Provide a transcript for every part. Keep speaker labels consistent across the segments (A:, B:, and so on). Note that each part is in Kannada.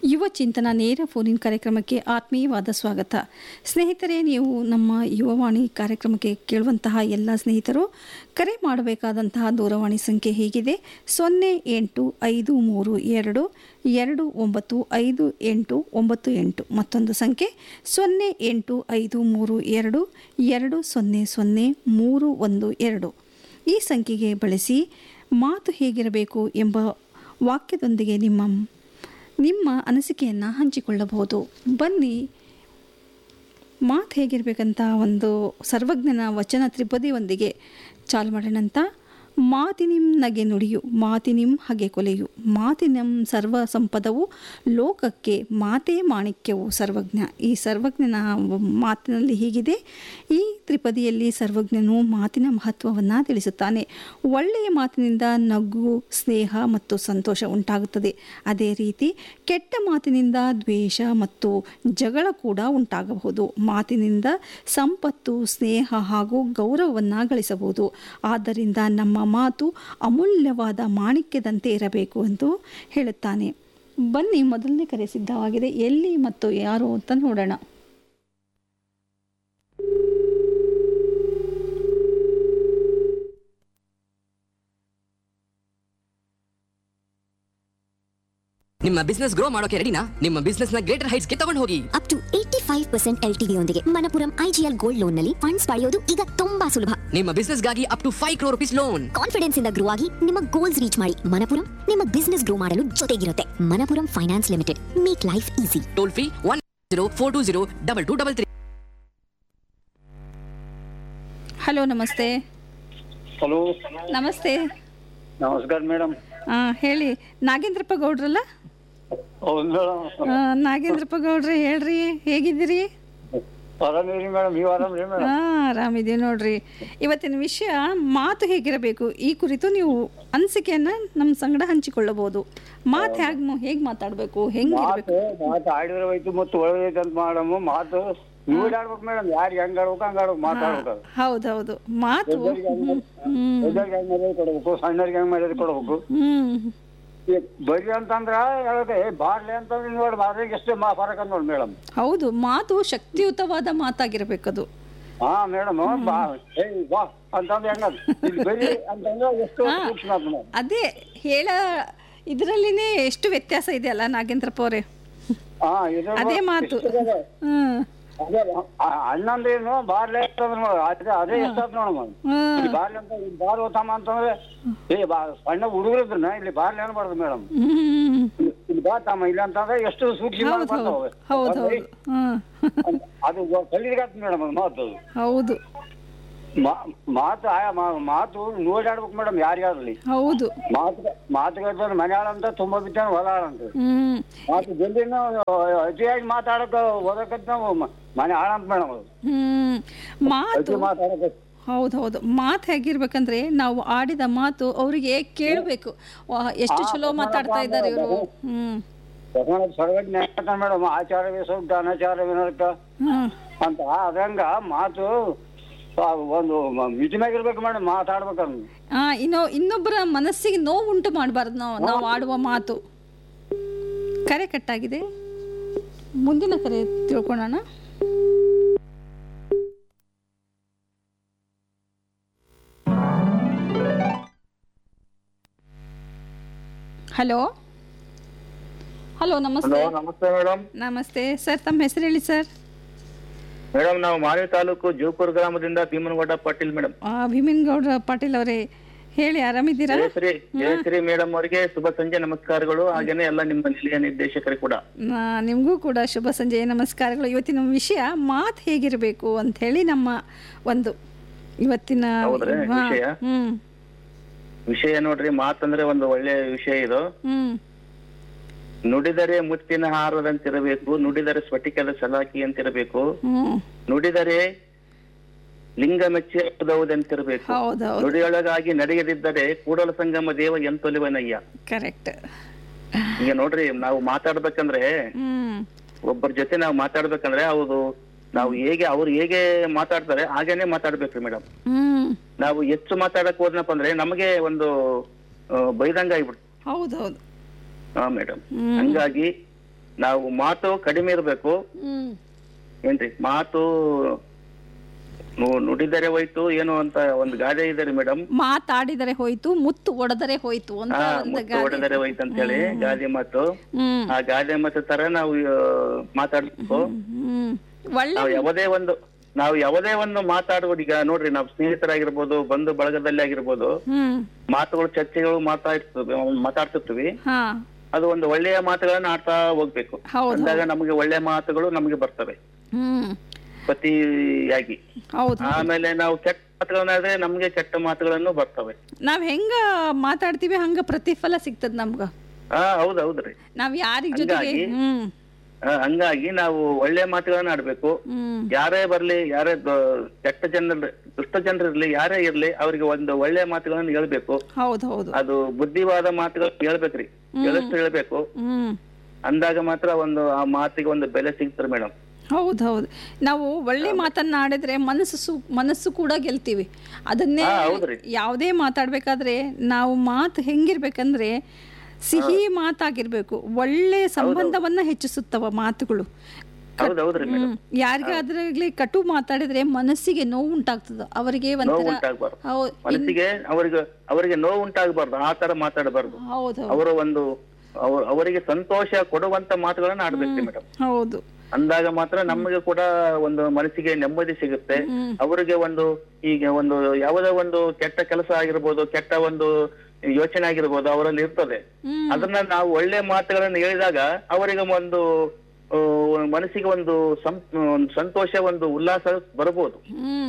A: ಯುವ ಚಿಂತನ ನೇರ ಫೋನಿನ್ ಕಾರ್ಯಕ್ರಮಕ್ಕೆ ಆತ್ಮೀಯವಾದ ಸ್ವಾಗತ ಸ್ನೇಹಿತರೆ ನೀವು ನಮ್ಮ ಯುವವಾಣಿ ಕಾರ್ಯಕ್ರಮಕ್ಕೆ ಕೇಳುವಂತಹ ಎಲ್ಲ ಸ್ನೇಹಿತರು ಕರೆ ಮಾಡಬೇಕಾದಂತಹ ದೂರವಾಣಿ ಸಂಖ್ಯೆ ಹೀಗಿದೆ ಸೊನ್ನೆ ಎಂಟು ಐದು ಮೂರು ಎರಡು ಎರಡು ಒಂಬತ್ತು ಐದು ಎಂಟು ಒಂಬತ್ತು ಎಂಟು ಮತ್ತೊಂದು ಸಂಖ್ಯೆ ಸೊನ್ನೆ ಎಂಟು ಐದು ಮೂರು ಎರಡು ಎರಡು ಸೊನ್ನೆ ಸೊನ್ನೆ ಮೂರು ಒಂದು ಎರಡು ಈ ಸಂಖ್ಯೆಗೆ ಬಳಸಿ ಮಾತು ಹೇಗಿರಬೇಕು ಎಂಬ ವಾಕ್ಯದೊಂದಿಗೆ ನಿಮ್ಮ ನಿಮ್ಮ ಅನಿಸಿಕೆಯನ್ನು ಹಂಚಿಕೊಳ್ಳಬಹುದು ಬನ್ನಿ ಮಾತು ಹೇಗಿರಬೇಕಂತ ಒಂದು ಸರ್ವಜ್ಞನ ವಚನ ತ್ರಿಪದಿಯೊಂದಿಗೆ ಚಾಲು ಮಾಡೋಣಂತ ಮಾತಿನಿಂ ನಗೆ ನುಡಿಯು ಮಾತಿನಿಂ ಹಗೆ ಕೊಲೆಯು ಮಾತಿನಂ ಸರ್ವ ಸಂಪದವು ಲೋಕಕ್ಕೆ ಮಾತೇ ಮಾಣಿಕ್ಯವು ಸರ್ವಜ್ಞ ಈ ಸರ್ವಜ್ಞನ ಮಾತಿನಲ್ಲಿ ಹೀಗಿದೆ ಈ ತ್ರಿಪದಿಯಲ್ಲಿ ಸರ್ವಜ್ಞನು ಮಾತಿನ ಮಹತ್ವವನ್ನು ತಿಳಿಸುತ್ತಾನೆ ಒಳ್ಳೆಯ ಮಾತಿನಿಂದ ನಗು ಸ್ನೇಹ ಮತ್ತು ಸಂತೋಷ ಉಂಟಾಗುತ್ತದೆ ಅದೇ ರೀತಿ ಕೆಟ್ಟ ಮಾತಿನಿಂದ ದ್ವೇಷ ಮತ್ತು ಜಗಳ ಕೂಡ ಉಂಟಾಗಬಹುದು ಮಾತಿನಿಂದ ಸಂಪತ್ತು ಸ್ನೇಹ ಹಾಗೂ ಗೌರವವನ್ನು ಗಳಿಸಬಹುದು ಆದ್ದರಿಂದ ನಮ್ಮ ಮಾತು ಅಮೂಲ್ಯವಾದ ಮಾಣಿಕ್ಯದಂತೆ ಇರಬೇಕು ಎಂದು ಹೇಳುತ್ತಾನೆ ಬನ್ನಿ ಮೊದಲನೇ ಕರೆ ಸಿದ್ಧವಾಗಿದೆ ಎಲ್ಲಿ ಮತ್ತು ಯಾರು ಅಂತ ನೋಡೋಣ
B: ನಿಮ್ಮ ಬಿಸ್ನೆಸ್ ಗ್ರೋ ಮಾಡೋಕೆ ರೆಡಿನಾ ನಿಮ್ಮ ಬಿಸ್ನೆಸ್ ನ ಗ್ರೇಟರ್ ಹೈಟ್ಸ್ ಗೆ ತಗೊಂಡು ಹೋಗಿ
C: up to eighty five percent L T ಯೊಂದಿಗೆ ಮಣಪುರಂ ಐಜಿಎಲ್ ಗೋಲ್ಡ್ ಲೋನ್ ನಲ್ಲಿ ಫಂಡ್ಸ್ ಪಡೆಯೋದು ಈಗ ತುಂಬಾ ಸುಲಭ
B: ನಿಮ್ಮ ಬಿಸ್ನೆಸ್ ಗಾಗಿ up to five crore rupees loan
C: confidence ಇಂದ ಗ್ರೋ ಆಗಿ ನಿಮ್ಮ ಗೋಲ್ಸ್ ರೀಚ್ ಮಾಡಿ ಮಣಪುರಂ ನಿಮ್ಮ ಬಿಸ್ನೆಸ್ ಗ್ರೋ ಮಾಡಲು ಜೊತೆಗಿರುತ್ತೆ Manappuram finance limited make life easy
B: toll free one zero four two zero double two double three
A: hello ನಮಸ್ತೆ
D: ಹಲೋ
A: ನಮಸ್ತೆ
D: ನಮಸ್ಕಾರ ಮೇಡಮ್
A: ಆ, ಹೇಳಿ ನಾಗೇಂದ್ರಪ್ಪ ಗೌಡ್ರಲ್ಲ
D: ಹೌದು ಮೇಡಮ್
A: ಆ, ನಾಗೇಂದ್ರಪ್ಪ ಗೌಡ್ರಿ ಹೇಳ್ರಿ ಹೇಗಿದ್ದೀರಿ
D: ಆರಾಮಿರಿ ಮೇಡಮ್ ನೀವು ಆರಾಮ್ರಿ ಮೇಡಮ್
A: ಹಾ ಆರಾಮಿದ್ದೀವಿ ನೋಡ್ರಿ ಇವತ್ತಿನ ವಿಷಯ ಮಾತು ಹೇಗಿರಬೇಕು ಈ ಕುರಿತು ನೀವು ಅನಿಸಿಕೆಯನ್ನ ನಮ್ಮ ಸಂಗಡ ಹಂಚಿಕೊಳ್ಳಬಹುದು ಮಾತು ಹೇಗೆ ಹೇಗೆ ಮಾತಾಡಬೇಕು ಹೆಂಗಿರ್ಬೇಕು
D: ಮಾತು ಮಾತು ಆಡಿದ್ರೆ ಹೋಯ್ತು ಮತ್ತು ಒಳ್ಳೆದೈತೆ ಅಂತ ಮಾಡಮ್ಮ ಮಾತು ನೀವು ಆಡ್ಬೇಕು ಮೇಡಮ್ ಯಾರು ಹೆಂಗ್ ಆಡ್ಬೇಕು ಹಂಗ ಆಡ್ಬೇಕು ಮಾತಾಡ್ಬೇಕು
A: ಹೌದೌದು ಮಾತು ಹ್ಮ್ ಹ್ಮ್
D: ದೊಡ್ಡವ್ರಿಗೆ ಹೆಂಗ್ ಮರ್ಯಾದೆ ಕೊಡ್ಬೇಕು ಸಣ್ಣವ್ರಿಗೆ ಹೆಂಗ್ ಮರ್ಯಾದೆ ಕೊಡ್ಬೇಕು
A: ಹ್ಮ್
D: ಈ ಬರ್ರಿ ಅಂತಂದ್ರ ಹೇಳಕ್ಕೆ ಬಾರ್ಲಿ ಅಂತಂದ್ರೆ ನೋಡಿ ಬಾರ್ಲಿಗೆ ಎಷ್ಟೇ ಮಾ ಫರಕ್ ಅಂತ ನೋಡಿ ಮೇಡಮ್
A: ಹೌದು ಮಾತು ಶಕ್ತಿಯುತವಾದ ಮಾತಾಗಿರ್ಬೇಕದು
D: ಹಾ ಮೇಡಮ್ ಬಾ ಏ ಬಾ ಅಂತಂದ್ರೆ ಹೆಂಗ ಇಲ್ಲಿ ಬರ್ರಿ ಅಂತಂದ್ರೆ ಎಷ್ಟು ಸೂಕ್ಷ್ಮ ಆತ್ ಮೇಡಮ್
A: ಅದೇ ಹೇಳ ಇದರಲ್ಲಿನೇ ಎಷ್ಟು ವ್ಯತ್ಯಾಸ ಇದೆ ಅಲ್ಲ ನಾಗೇಂದ್ರಪ್ಪ ಅವರೇ
D: ಹಾ ಇದು
A: ಅದೇ ಮಾತು
D: ಇಷ್ಟೇ.
A: ಹ್ಮ್
D: ಅದೇ ಅ- ಅಣ್ಣಂದ್ರೇನು ಬಾರ್ಲೆ ಅಂತಂದ್ರೆ ನೋಡು, ಅದೇ ಅದೇ ಎಷ್ಟಾತ್ ನೋಡಮ್ಮ
A: ಹ್ಮ್
D: ಇಲ್ಲಿ ಬಾರ್ಲಿ ಅಂತ ಇಲ್ಲಿ ಬಾರ್ ಓತಮ್ಮ ಅಂತಂದ್ರೆ ಏ ಬಾ ಸಣ್ಣ ಹುಡುಗರಿದ್ರನ್ನ ಇಲ್ಲಿ ಬಾರ್ಲಿ ಅನ್ಬಾರ್ದು ಮೇಡಮ್
A: ಹ್ಮ್
D: ಇಲ್ಲಿ ಬಾ ತಮ್ಮ ಇಲ್ಲ ಅಂತಂದ್ರೆ ಎಷ್ಟು ಸೂಕ್ಷ್ಮ
A: ಹೌದು ಹೌದು ಹೌದು ಹೌದು ಹ್ಮ್
D: ಅದು ಕಲಿಗಾತ್ ಮೇಡಮ್ ಅದು ಮಾತು ಅದು.
A: ಹೌದು
D: ಮಾ- ಮಾತು ಆಯಾ ಮಾ- ಮಾತು ನೋಡಿ ಆಡ್ಬೇಕು ಮೇಡಮ್ ಯಾರಿಗಾರ್ಲಿ
A: ಹೌದು
D: ಮಾತು ಮಾತುಕತೆ ಮನೆಯಾಳ ಅಂತ ತುಂಬಾ ಬಿದ್ದಾನ ಹೊಲಾಳ ಅಂತ
A: ಹ್ಮ್
D: ಮಾತು ಜಲ್ದಿನ ಅತಿಯಾಗಿ ಮಾತಾಡಕ ಓದಕತ್ ನಾವು ಮ- ಮನೆ ಹಾಳ ಅಂತ ಮೇಡಮ್ ಅದು
A: ಹ್ಮ್ ಮಾತು
D: ಅತಿ ಮಾತಾಡಕ
A: ಹೌದು ಹೌದು ಮಾತು ಹೇಗಿರ್ಬೇಕಂದ್ರೆ ನಾವು ಆಡಿದ ಮಾತು ಅವರಿಗೆ ಕೇಳಬೇಕು ಎಷ್ಟು ಚಲೋ ಮಾತಾಡ್ತಾ ಇದ್ದಾರೆ ಇವರು ಹ್ಮ್
D: ಸರ್ವಜ್ಞ ಮೇಡಮ್ ಆಚಾರವೇ ಸೌಟ ಅನಾಚಾರವೇ ನರಕ
A: ಹ್ಮ್
D: ಅಂತ ಅದಂಗ ಮಾತು ಆ, ಒಂದು ಮ- ಮಿತಿಮ್ಯಾಗಿರ್ಬೇಕು ಮೇಡಮ್ ಮಾತಾಡ್ಬೇಕಂದ್ರೆ
A: ಆ ಇನ್ನೊ ಇನ್ನೊಬ್ಬರ ಮನಸ್ಸಿಗೆ ನೋವು ಉಂಟು ಮಾಡಬಾರ್ದು ನಾವು ನಾವು ಆಡುವ ಮಾತು ಕರೆ ಕಟ್ಟಾಗಿದೆ ಮುಂದಿನ ಕರೆ ತಿಳ್ಕೊಳ್ಳೋಣ ಹಲೋ ಹಲೋ ನಮಸ್ತೆ
D: ನಮಸ್ತೆ ಮೇಡಮ್
A: ನಮಸ್ತೆ ಸರ್ ತಮ್ಮ ಹೆಸರು ಹೇಳಿ ಸರ್
D: ಮೇಡಮ್ ನಾವು ಮಾರಿ ತಾಲೂಕು ಜೋಪುರ್ ಗ್ರಾಮದಿಂದ ಭೀಮನಗೌಡ ಪಾಟೀಲ್ ಮೇಡಮ್
A: ಆ, ಭೀಮನ್ ಗೌಡ್ರ ಪಾಟೀಲ್ ಅವರೇ ಹೇಳಿ ಆರಾಮಿದ್ದೀರಾ
D: ಜಯಶ್ರೀ ಜಯಶ್ರೀ ಮೇಡಮ್ ಅವರಿಗೆ ಶುಭ ಸಂಜೆ ನಮಸ್ಕಾರಗಳು ಹಾಗೇನೆ ಎಲ್ಲ ನಿಮ್ಮ ನಿಲಯ ನಿರ್ದೇಶಕರಿಗೆ ಕೂಡ
A: ಆ, ನಿಮಗೂ ಕೂಡ ಶುಭ ಸಂಜೆಯ ನಮಸ್ಕಾರಗಳು ಇವತ್ತಿನ ವಿಷಯ ಮಾತು ಹೇಗಿರಬೇಕು ಅಂತ ಹೇಳಿ ನಮ್ಮ ಒಂದು ಇವತ್ತಿನ
D: ಹೌದ್ರಾ?
A: ಹಾ,
D: ವಿಷಯ?
A: ಹ್ಮ್
D: ವಿಷಯ ನೋಡ್ರಿ ಮಾತಂದ್ರೆ ಒಂದು ಒಳ್ಳೆ ವಿಷಯ ಇದು
A: ಹ್ಮ್
D: ನುಡಿದರೆ ಮುತ್ತಿನ ಹಾರದಂತಿರಬೇಕು ನುಡಿದರೆ ಸ್ಫಟಿಕದ ಸಲಾಕಿ ಅಂತಿರಬೇಕು
A: ಹ್ಮ್
D: ನುಡಿದರೆ ಲಿಂಗ ಮೆಚ್ಚಿ ಅಪ್ಪದವುದಂತಿರಬೇಕು
A: ಹೌದೌದು
D: ನುಡಿಯೊಳಗಾಗಿ ನಡೆಯದಿದ್ದರೆ ಕೂಡಲ ಸಂಗಮ ದೇವ ಎಂತೊಲಿವನಯ್ಯ
A: ಕರೆಕ್ಟ್
D: ಈಗ ನೋಡ್ರಿ ನಾವು ಮಾತಾಡ್ಬೇಕಂದ್ರೆ
A: ಹ್ಮ್
D: ಒಬ್ಬರ ಜೊತೆ ನಾವು ಮಾತಾಡ್ಬೇಕಂದ್ರೆ ಹೌದು ನಾವು ಹೇಗೆ ಅವ್ರು ಹೇಗೆ ಮಾತಾಡ್ತಾರೆ ಹಾಗೇನೆ ಮಾತಾಡ್ಬೇಕ್ರಿ ಮೇಡಮ್
A: ಹ್ಮ್
D: ನಾವು ಹೆಚ್ಚು ಮಾತಾಡಕ್ ಹೋದ್ನಪ್ಪ ಅಂದ್ರೆ ನಮಗೆ ಒಂದು ಆ, ಬೈದಂಗ ಆಗ್ಬಿಡ್ತು
A: ಹೌದೌದು
D: ಹಾ ಮೇಡಮ್
A: ಹ್ಮ್
D: ಹಂಗಾಗಿ ನಾವು ಮಾತು ಕಡಿಮೆ ಇರ್ಬೇಕು
A: ಹ್ಮ್
D: ಏನ್ರಿ ಮಾತು ನು- ನುಡಿದರೆ ಹೋಯ್ತು ಏನು ಅಂತ ಒಂದು ಗಾದೆ ಇದೆ ರೀ ಮೇಡಮ್
A: ಮಾತಾಡಿದರೆ ಹೋಯ್ತು ಮುತ್ತು ಒಡೆದರೆ ಹೋಯ್ತು ಅಂತ
D: ಹಾ
A: ಒಂದು
D: ಮುತ್ತು
A: ಗಾದೆ
D: ಹೊಡೆದರೆ ಹೋಯ್ತು ಅಂತ ಹೇಳಿ ಗಾದೆ ಮಾತು
A: ಹ್ಮ್
D: ಆ ಗಾದೆ ಮಾತು ತರ ನಾವು ಆ, ಮಾತಾಡ್ಬೇಕು
A: ಹ್ಮ್ ಒಳ್ಳೆ
D: ನಾವು ಯಾವುದೇ ಒಂದು ನಾವು ಯಾವುದೇ ಒಂದು ಮಾತಾಡುವ ಈಗ ನೋಡ್ರಿ ನಾವು ಸ್ನೇಹಿತರಾಗಿರ್ಬೋದು ಬಂಧು ಬಳಗದಲ್ಲಿ ಆಗಿರ್ಬೋದು
A: ಹ್ಮ್
D: ಮಾತುಗಳು ಚರ್ಚೆಗಳು ಮಾತಾಡ್ತಿರ್ತೀವಿ ಮಾತಾಡ್ತಿರ್ತೀವಿ
A: ಹಾ
D: ಅದು ಒಂದು ಒಳ್ಳೆಯ ಮಾತುಗಳನ್ನ ಆಡ್ತಾ ಹೋಗ್ಬೇಕು
A: ಹೌದು
D: ಅಂದಾಗ ನಮಗೆ ಒಳ್ಳೆಯ ಮಾತುಗಳು ನಮಗೆ ಬರ್ತವೆ
A: ಹ್ಮ್
D: ಪ್ರತಿಯಾಗಿ
A: ಹೌದು
D: ಆಮೇಲೆ ನಾವು ಕೆಟ್ಟ ಮಾತುಗಳನ್ನಾದ್ರೆ ನಮ್ಗೆ ಕೆಟ್ಟ ಮಾತುಗಳನ್ನು ಬರ್ತವೆ
A: ನಾವ್ ಹೆಂಗ ಮಾತಾಡ್ತೀವಿ ಹಂಗ ಪ್ರತಿಫಲ ಸಿಗ್ತದ ನಮ್ಗ
D: ಹಾ ಹೌದ್ ಹೌದ್ರಿ
A: ನಾವ್ ಯಾರಿಗ್ ಜೊತೆಗೆ
D: ಹಂಗಾಗಿ-
A: ಹ್ಮ್
D: ಆ, ಹಂಗಾಗಿ ನಾವು ಒಳ್ಳೆ ಮಾತುಗಳನ್ನ ಆಡ್ಬೇಕು
A: ಹ್ಮ್
D: ಯಾರೇ ಬರ್ಲಿ ಯಾರೇ ದ- ಕೆಟ್ಟ ಜನರು ದುಷ್ಟ ಜನರಿರ್ಲಿ ಯಾರೇ ಇರ್ಲಿ ಅವ್ರಿಗೆ ಒಂದು ಒಳ್ಳೆ ಮಾತುಗಳನ್ನ ಹೇಳ್ಬೇಕು
A: ಹೌದು ಹೌದು
D: ಅದು ಬುದ್ಧಿವಾದ ಮಾತುಗಳನ್ನ ಹೇಳ್ಬೇಕ್ರಿ ಹೇಳಷ್ಟು ಹೇಳ್ಬೇಕು
A: ಹ್ಮ್
D: ಅಂದಾಗ ಮಾತ್ರ ಒಂದು ಆ ಮಾತಿಗೆ ಒಂದು ಬೆಲೆ ಸಿಗ್ತಾರೆ ಮೇಡಮ್
A: ಹೌದು ಹೌದು ನಾವು ಒಳ್ಳೆ ಮಾತನ್ನ ಆಡಿದ್ರೆ ಮನಸ್ಸು ಸು ಮನಸ್ಸು ಕೂಡ ಗೆಲ್ತೀವಿ ಅದನ್ನೇ
D: ಹಾ, ಹೌದ್ರಿ.
A: ಯಾವುದೇ ಮಾತಾಡ್ಬೇಕಾದ್ರೆ ನಾವು ಮಾತು ಹೆಂಗಿರ್ಬೇಕಂದ್ರೆ ಸಿಹಿ ಮಾತಾಗಿರ್ಬೇಕು ಒಳ್ಳೆ ಸಂಬಂಧವನ್ನ ಹೆಚ್ಚಿಸುತ್ತವ ಮಾತುಗಳು
D: ಹೌದ್ ಹೌದ್ರಿ ಮೇಡಮ್
A: ಹ್ಮ್ ಯಾರಿಗಾದ್ರಾಗ್ಲಿ ಕಟು ಮಾತಾಡಿದ್ರೆ ಮನಸ್ಸಿಗೆ ನೋವು ಉಂಟಾಗ್ತದ ಅವರಿಗೆ
D: ನೋವು
A: ಒಂಥರ
D: ಉಂಟಾಗ್ಬಾರ್ದು
A: ಹೌದು
D: ಮನಸ್ಸಿಗೆ ಅವರಿಗೆ ಅವರಿಗೆ ನೋವು ಉಂಟಾಗಬಾರ್ದು ಆ ತರ ಮಾತಾಡಬಾರ್ದು
A: ಹೌದು
D: ಅವರ ಒಂದು ಅವ್ರ- ಅವರಿಗೆ ಸಂತೋಷ ಕೊಡುವಂತ ಮಾತುಗಳನ್ನ ಆಡ್ಬೇಕು ಮೇಡಮ್
A: ಹೌದು
D: ಅಂದಾಗ ಮಾತ್ರ ನಮಗೆ ಕೂಡ ಒಂದು ಮನಸ್ಸಿಗೆ ನೆಮ್ಮದಿ ಸಿಗುತ್ತೆ ಅವರಿಗೆ ಒಂದು ಈಗ ಒಂದು ಯಾವುದೋ ಒಂದು ಕೆಟ್ಟ ಕೆಲಸ ಆಗಿರ್ಬೋದು ಕೆಟ್ಟ ಒಂದು ಯೋಚನೆ ಆಗಿರ್ಬೋದು ಅವರಲ್ಲಿ ಇರ್ತದೆ
A: ಹ್ಮ್.
D: ಅದನ್ನ ನಾವು ಒಳ್ಳೆ ಮಾತುಗಳನ್ನು ಹೇಳಿದಾಗ ಅವರಿಗೆ ಒಂದು ಆ, ಮನಸ್ಸಿಗೆ ಒಂದು ಸಂ ಒಂದು ಸಂತೋಷ ಒಂದು ಉಲ್ಲಾಸ ಬರ್ಬೋದು
A: ಹ್ಮ್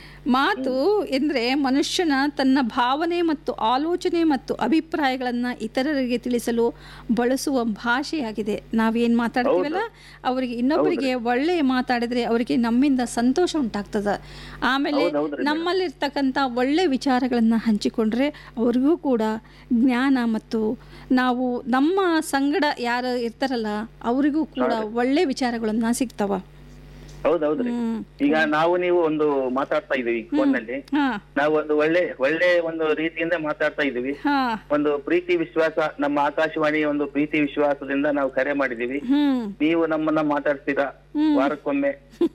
A: ಮಾತು ಎಂದ್ರೆ ಮನುಷ್ಯನ ತನ್ನ ಭಾವನೆ ಮತ್ತು ಆಲೋಚನೆ ಮತ್ತು ಅಭಿಪ್ರಾಯಗಳನ್ನ ಇತರರಿಗೆ ತಿಳಿಸಲು ಬಳಸುವ ಭಾಷೆಯಾಗಿದೆ ನಾವೇನ್ ಮಾತಾಡ್ತೀವಲ್ಲ ಅವರಿಗೆ ಇನ್ನೊಬ್ಬರಿಗೆ ಒಳ್ಳೆ ಮಾತಾಡಿದ್ರೆ ಅವರಿಗೆ ನಮ್ಮಿಂದ ಸಂತೋಷ ಉಂಟಾಗ್ತದ ಆಮೇಲೆ
D: ಹೌದ್ ಹೌದ್ರಿ
A: ನಮ್ಮಲ್ಲಿರ್ತಕ್ಕಂಥ ಒಳ್ಳೆ ವಿಚಾರಗಳನ್ನ ಹಂಚಿಕೊಂಡ್ರೆ ಅವ್ರಿಗೂ ಕೂಡ ಜ್ಞಾನ ಮತ್ತು ನಾವು ನಮ್ಮ ಸಂಗಡ ಯಾರು ಇರ್ತಾರಲ್ಲ ಅವರಿಗೂ ಕೂಡ ಒಳ್ಳೆ ವಿಚಾರಗಳನ್ನ ಸಿಗ್ತಾವ
D: ಹೌದೌದ್ರಿ
A: ಹ್ಮ್
D: ಈಗ ನಾವು ನೀವು ಒಂದು ಮಾತಾಡ್ತಾ ಇದೀವಿ ಫೋನ್ ನಲ್ಲಿ
A: ಹಾ
D: ನಾವು ಒಂದು ಒಳ್ಳೆ ಒಳ್ಳೆ ಒಂದು ರೀತಿಯಿಂದ ಮಾತಾಡ್ತಾ ಇದೀವಿ
A: ಹಾ
D: ಒಂದು ಪ್ರೀತಿ ವಿಶ್ವಾಸ ನಮ್ಮ ಆಕಾಶವಾಣಿ ಒಂದು ಪ್ರೀತಿ ವಿಶ್ವಾಸದಿಂದ ನಾವು ಕರೆ ಮಾಡಿದೀವಿ
A: ಹ್ಮ್
D: ನೀವು ನಮ್ಮನ್ನ ಮಾತಾಡ್ತೀರಾ ವಾರಕ್ಕೊಮ್ಮೆ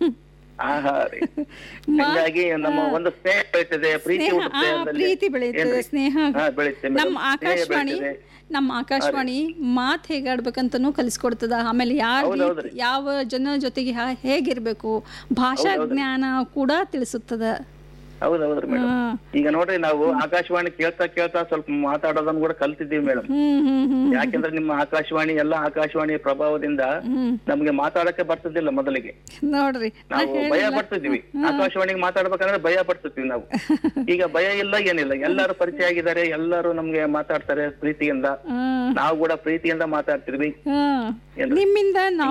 D: ಆಹಾ ರೀ ಹಂಗಾಗಿ ನಮ್ಮ ಒಂದು ಸ್ನೇಹ ಬೆಳೀತದೆ ಪ್ರೀತಿ
A: ಸ್ನೇಹ
D: ಹುಟ್ಟುತ್ತೆ
A: ಆ,
D: ಅದ್ರಲ್ಲಿ.
A: ಪ್ರೀತಿ ಬೆಳೆಯುತ್ತದೆ
D: ಏನ್ರಿ?
A: ಸ್ನೇಹ
D: ಹಾ, ಬೆಳೆಯುತ್ತೆ madam.
A: ನಮ್ಮ
D: ಸ್ನೇಹ
A: ಆಕಾಶವಾಣಿ
D: ಬೆಳೆಯುತ್ತದೆ.
A: ನಮ್ಮ ಆಕಾಶವಾಣಿ ಮಾತ್ ಹೇಗೆ ಆಡ್ಬೇಕಂತನೂ ಕಲಿಸ್ಕೊಡ್ತದ ಆಮೇಲೆ ಯಾರ
D: ಹೌದ್ ಹೌದ್ರಿ.
A: ಯಾವ ಜನ ಜೊತೆಗೆ ಹಾ- ಹೇಗಿರ್ಬೇಕು ಭಾಷಾ ಜ್ಞಾನ ಕೂಡ ತಿಳಿಸುತ್ತದ
D: ಹೌದೌದ್ರಿ ಮೇಡಮ್
A: ಹಾ.
D: ಈಗ ನೋಡ್ರಿ ನಾವು ಆಕಾಶವಾಣಿ ಕೇಳ್ತಾ ಕೇಳ್ತಾ ಸ್ವಲ್ಪ ಮಾತಾಡೋದನ್ನ ಕೂಡ ಕಲ್ತಿದ್ದೀವಿ ಮೇಡಮ್
A: ಹ್ಮ್ ಹ್ಮ್ ಹ್ಮ್
D: ಯಾಕೆಂದ್ರೆ ನಿಮ್ಮ ಆಕಾಶವಾಣಿ ಎಲ್ಲ ಆಕಾಶವಾಣಿ ಪ್ರಭಾವದಿಂದ
A: ಹ್ಮ್
D: ನಮ್ಗೆ ಮಾತಾಡಕ್ಕೆ ಬರ್ತಿದ್ದಿಲ್ಲ ಮೊದಲಿಗೆ
A: ನೋಡ್ರಿ ನಾ
D: ನಾವು ಭಯ
A: ಹೇಳಿಲ್ಲ.
D: ಪಡ್ತಿದ್ವಿ ಆಕಾಶವಾಣಿಗೆ ಮಾತಾಡ್ಬೇಕಂದ್ರೆ ಭಯ ಪಡ್ತಿದ್ವಿ ನಾವು ಈಗ ಭಯ ಇಲ್ಲ ಏನಿಲ್ಲ ಎಲ್ಲರೂ ಪರಿಚಯ ಆಗಿದ್ದಾರೆ ಎಲ್ಲರೂ ನಮ್ಗೆ ಮಾತಾಡ್ತಾರೆ ಪ್ರೀತಿಯಿಂದ
A: ಹ್ಮ್
D: ನಾವು ಕೂಡ ಪ್ರೀತಿಯಿಂದ ಮಾತಾಡ್ತಿದ್ವಿ
A: ಹ್ಮ್
D: ಏನ್ರಿ?
A: ನಿಮ್ಮಿಂದ ನಾವು